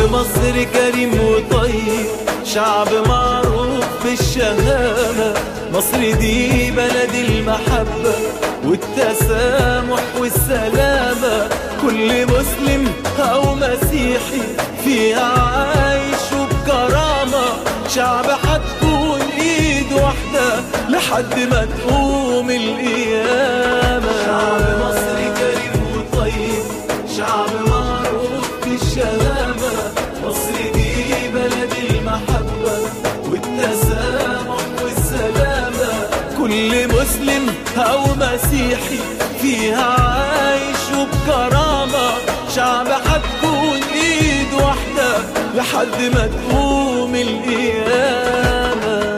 مصر كريم وطيب شعب معروف بالشهامة مصر دي بلد المحبة والتسامح والسلامة كل مسلم أو مسيحي فيها عايش وبكرامة شعب حتكون إيد واحدة لحد ما تقوم القيامة شعب مصر كريم وطيب شعب معروف بالشهامة مصر دي بلد المحبة والتسامح والسلامة كل مسلم أو مسيحي فيها عايش وبكرامة شعب حتكون إيد واحدة لحد ما تقوم القيامة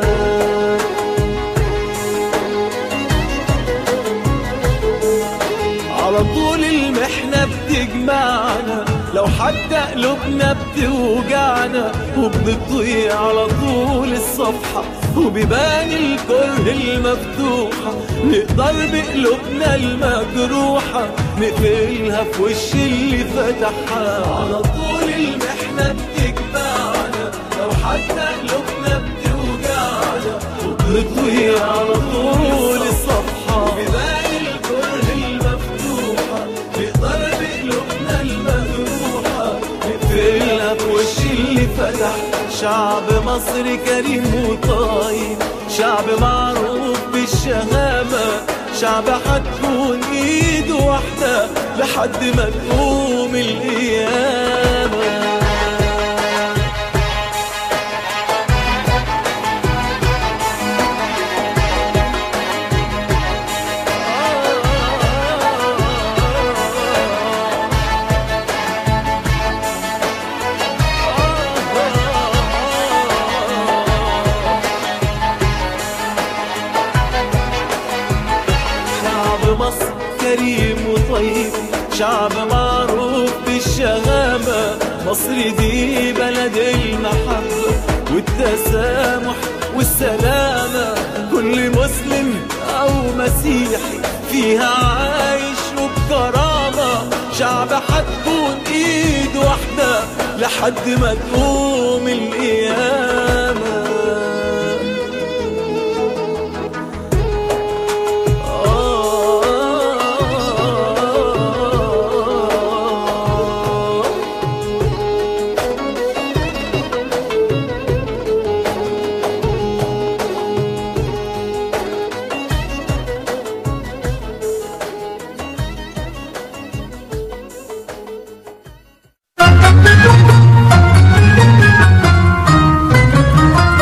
على طول المحنة بتجمعنا لو حتى قلوبنا بتوجعنا وبنطيع على طول الصفحة وبيبان الكره المفتوحة نقدر بقلوبنا المجروحة نقفلها في وش اللي فتحها على طول المحنة بتجمعنا لو حتى قلوبنا بتوجعنا وبنطيع على طول الصفحة وبيبان الكره المفتوحة نقدر بقلوبنا المجروحة نقفلها في وش اللي فتح شعب مصر كريم وطيب شعب معروف بالشهامة شعب حتكون ايد واحدة لحد ما تقوم القيامة شعب مصر كريم وطيب شعب معروف بالشهامة مصر دي بلد المحبة والتسامح والسلامة كل مسلم أو مسيحي فيها عايش وبكرامة شعب حتكون إيد واحدة لحد ما تقوم القيامة